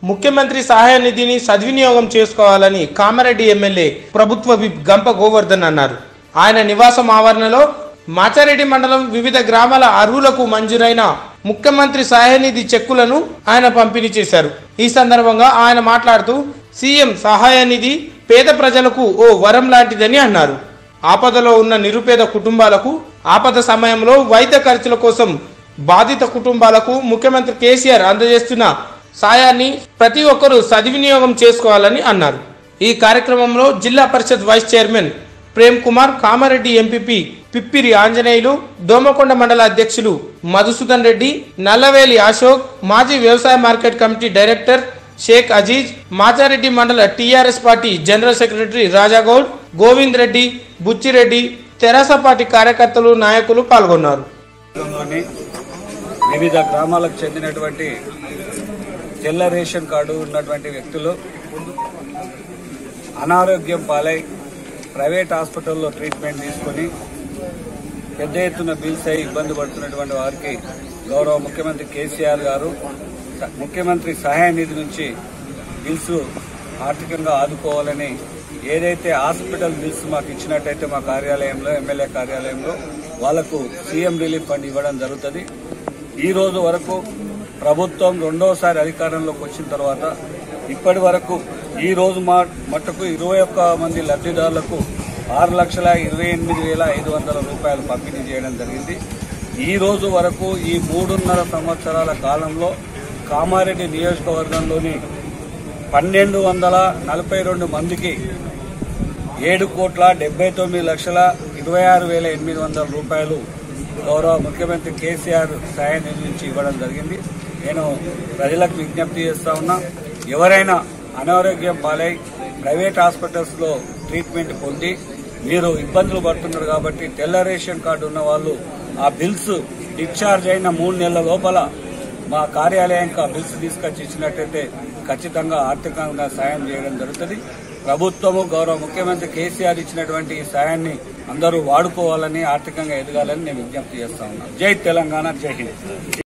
ముఖ్యమంత్రి సహాయ నిధిని సద్వినియోగం చేసుకోవాలని కామారెడ్డి ఎమ్మెల్యే ప్రభుత్వ విప్ గంప గోవర్ధన్ అన్నారు ఆయన నివాసం ఆవరణలో మాచారెడ్డి మండలం వివిధ గ్రామాల అర్హులకు మంజూరైన ముఖ్యమంత్రి సహాయ నిధి చెక్కులను ఆయన పంపిణీ చేశారు ఈ సందర్భంగా ఆయన మాట్లాడుతూ సీఎం సహాయ నిధి పేద ప్రజలకు ఓ వరం లాంటిదని అన్నారు ఆపదలో ఉన్న నిరుపేద కుటుంబాలకు ఆపద సమయంలో వైద్య ఖర్చుల కోసం బాధిత కుటుంబాలకు ముఖ్యమంత్రి కేసీఆర్ అందజేస్తున్న సాయాన్ని ప్రతి ఒక్కరూ సద్వినియోగం చేసుకోవాలని అన్నారు ఈ కార్యక్రమంలో Zilla Parishad vice chairman Prem Kumar Kamareddy MPP Pippiri Anjaneyulu Domakonda మండల అధ్యక్షులు మధుసూదన్ రెడ్డి నల్లవేలి అశోక్ మాజీ వ్యవసాయ market committee director Sheikh Aziz Machareddy మండల TRS party general secretary Rajagoud Govind Reddy Buchireddy తెరాస పార్టీ కార్యకర్తలు నాయకులు పాల్గొన్నారు రాష్ట్రంలోని వివిధ గ్రామాలకు చెందినటువంటి తెల్ల రేషన్ కార్డు ఉన్నటువంటి వ్యక్తులు అనారోగ్యం పాలై ప్రైవేట్ హాస్పిటల్లో ట్రీట్మెంట్ తీసుకొని పెద్ద ఎత్తున బిల్స్ అయి ఇబ్బంది పడుతున్నటువంటి వారికి గౌరవ ముఖ్యమంత్రి కేసీఆర్ గారు స- ముఖ్యమంత్రి సహాయ నిధి నుంచి బిల్స్ ఆర్థికంగా ఆదుకోవాలని ఏదైతే హాస్పిటల్ బిల్స్ మాకు ఇచ్చినట్టయితే మా కార్యాలయంలో ఎమ్మెల్యే కార్యాలయంలో వాళ్లకు సీఎం రిలీఫ్ ఫండ్ ఇవ్వడం జరుగుతుంది ఈ రోజు వరకు ప్రభుత్వం రెండోసారి అధికారంలోకి వచ్చిన తర్వాత ఇప్పటి వరకు ఈ రోజు మా మట్టుకు ఇరవై ఒక్క మంది లబ్ధిదారులకు ఆరు లక్షల ఇరవై ఎనిమిది వేల ఐదు వందల రూపాయలు పంపిణీ చేయడం జరిగింది ఈ రోజు వరకు ఈ మూడున్నర సంవత్సరాల కాలంలో కామారెడ్డి నియోజకవర్గంలోని పన్నెండు వందల నలభై రెండు మందికి ఏడు కోట్ల డెబ్బై తొమ్మిది లక్షల ఇరవై ఆరు వేల ఎనిమిది వందల రూపాయలు గౌరవ ముఖ్యమంత్రి కేసీఆర్ సహాయ నిధి నుంచి ఇవ్వడం జరిగింది నేను ప్రజలకు విజ్ఞప్తి చేస్తా ఉన్నా ఎవరైనా అనారోగ్యం పాలై ప్రైవేట్ హాస్పిటల్స్ లో ట్రీట్మెంట్ పొంది మీరు ఇబ్బందులు పడుతున్నారు కాబట్టి తెల్ల రేషన్ కార్డు ఉన్న వాళ్ళు ఆ బిల్స్ డిశ్చార్జ్ అయిన మూడు నెలల లోపల మా కార్యాలయానికి ఆ బిల్స్ తీసుకొచ్చి ఇచ్చినట్టయితే ఖచ్చితంగా ఆర్థికంగా సాయం చేయడం జరుగుతుంది ప్రభుత్వము గౌరవ ముఖ్యమంత్రి కేసీఆర్ ఇచ్చినటువంటి ఈ సాయాన్ని అందరూ వాడుకోవాలని ఆర్థికంగా ఎదగాలని నేను విజ్ఞప్తి చేస్తా ఉన్నాను జై తెలంగాణ జై హింద్